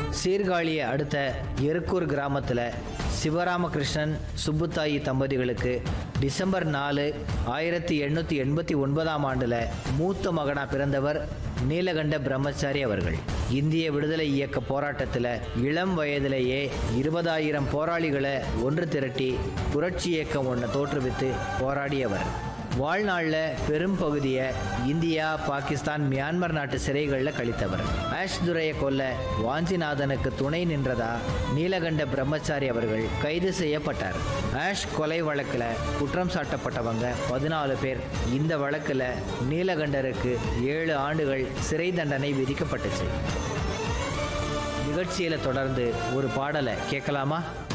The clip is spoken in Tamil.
சீர்காழியை அடுத்த எருக்கூர் கிராமத்தில் சிவராமகிருஷ்ணன் சுப்புத்தாயி தம்பதிகளுக்கு டிசம்பர் நாலு ஆயிரத்தி எண்ணூற்றி எண்பத்தி ஒன்பதாம் ஆண்டில் மூத்த மகனா பிறந்தவர் நீலகண்ட பிரம்மச்சாரி அவர்கள் இந்திய விடுதலை இயக்க போராட்டத்தில் இளம் வயதிலேயே இருபதாயிரம் போராளிகளை ஒன்று திரட்டி புரட்சி இயக்கம் ஒன்றை தோற்றுவித்து போராடியவர் வாழ்நாளில் பெரும் பகுதியை இந்தியா பாகிஸ்தான் மியான்மர் நாட்டு சிறைகளில் கழித்தவர் ஆஷ் துரையை கொல்ல வாஞ்சிநாதனுக்கு துணை நின்றதா நீலகண்ட பிரம்மச்சாரி அவர்கள் கைது செய்யப்பட்டார் ஆஷ் கொலை வழக்கில் குற்றம் சாட்டப்பட்டவங்க பதினாலு பேர் இந்த வழக்கில் நீலகண்டருக்கு ஏழு ஆண்டுகள் சிறை தண்டனை விதிக்கப்பட்டுச்சு நிகழ்ச்சியில் தொடர்ந்து ஒரு பாடலை கேட்கலாமா